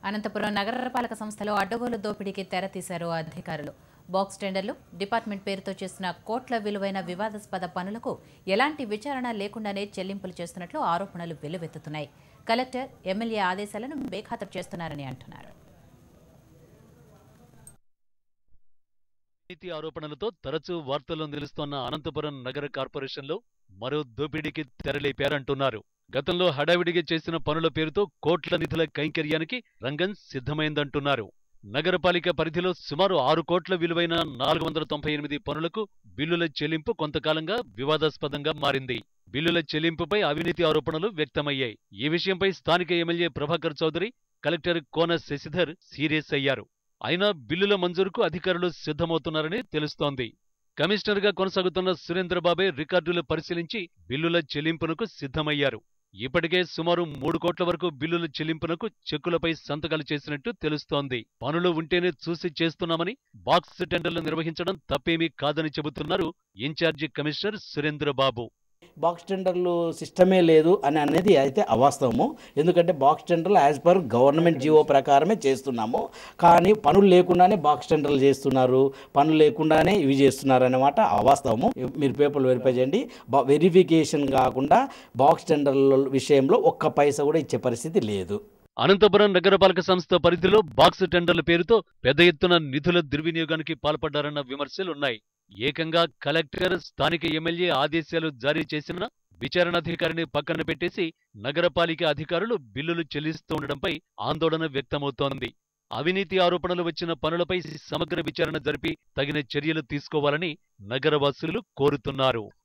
అనంతపురం నగరపాలక సంస్థలో అడ్డగోలు దోపిడీకి తెరతీశారు అధికారులు బాక్స్ టెండర్లు డిపార్ట్మెంట్ పేరుతో చేసిన కోట్ల విలువైన వివాదాస్పద పనులకు ఎలాంటి విచారణ లేకుండానే చెల్లింపులు చేస్తున్నట్లు ఆరోపణలు వెల్లువెత్తుతున్నాయి కలెక్టర్ ఎమ్మెల్యే ఆదేశాలను బేఖాతరు చేస్తున్నారని అంటున్నారు అవినీతి ఆరోపణలతో తరచూ వార్తల్లో నిలుస్తోన్న అనంతపురం నగర కార్పొరేషన్లో మరో దోపిడీకి తెరలేపారంటున్నారు గతంలో హడావిడిగా చేసిన పనుల పేరుతో కోట్ల నిధుల కైంకర్యానికి రంగం సిద్ధమైందంటున్నారు నగరపాలిక పరిధిలో సుమారు ఆరు కోట్ల విలువైన నాలుగు వందల తొంభై ఎనిమిది పనులకు బిల్లుల చెల్లింపు కొంతకాలంగా వివాదాస్పదంగా మారింది బిల్లుల చెల్లింపుపై అవినీతి ఆరోపణలు వ్యక్తమయ్యాయి ఈ విషయంపై స్థానిక MLA Prabhakar Chowdary collector Kona Sasidhar serious అయ్యారు అయినా బిల్లుల మంజూరుకు అధికారులు సిద్ధమవుతున్నారని తెలుస్తోంది కమిషనర్గా కొనసాగుతున్న సురేంద్రబాబే రికార్డులు పరిశీలించి బిల్లుల చెల్లింపునకు సిద్ధమయ్యారు ఇప్పటికే సుమారు మూడు కోట్ల వరకు బిల్లుల చెల్లింపునకు చెక్కులపై సంతకాలు చేసినట్టు తెలుస్తోంది పనులు ఉంటేనే చూసి చేస్తున్నామని బాక్స్ టెండర్లు నిర్వహించడం తప్పేమీ కాదని చెబుతున్నారు ఇన్ఛార్జి కమిషనర్ సురేంద్రబాబు బాక్స్ టెండర్లు సిస్టమే లేదు అని అనేది అయితే అవాస్తవము ఎందుకంటే బాక్స్ టెండర్లు యాజ్ పర్ గవర్నమెంట్ జీవో ప్రకారమే చేస్తున్నాము కానీ పనులు లేకుండానే బాక్స్ టెండర్లు చేస్తున్నారు పనులు లేకుండానే ఇవి చేస్తున్నారు అన్నమాట అవాస్తవము మీరు పేపర్లు వెరిఫై చేయండి బా- వెరిఫికేషన్ కాకుండా బాక్స్ టెండర్ల విషయంలో ఒక్క పైసా కూడా ఇచ్చే పరిస్థితి లేదు అనంతపురం నగరపాలక సంస్థ పరిధిలో బాక్స్ టెండర్ల పేరుతో పెద్ద ఎత్తున నిధుల దుర్వినియోగానికి పాల్పడ్డారన్న విమర్శలున్నాయి ఏకంగా కలెక్టర్ స్థానిక ఎమ్మెల్యే ఆదేశాలు జారీ చేసిన విచారణాధికారిని పక్కన పెట్టేసి నగరపాలిక అధికారులు బిల్లులు చెల్లిస్తూ ఉండడంపై ఆందోళన వ్యక్తమవుతోంది అవినీతి ఆరోపణలు వచ్చిన పనులపై సమగ్ర విచారణ జరిపి తగిన చర్యలు తీసుకోవాలని నగరవాసులు కోరుతున్నారు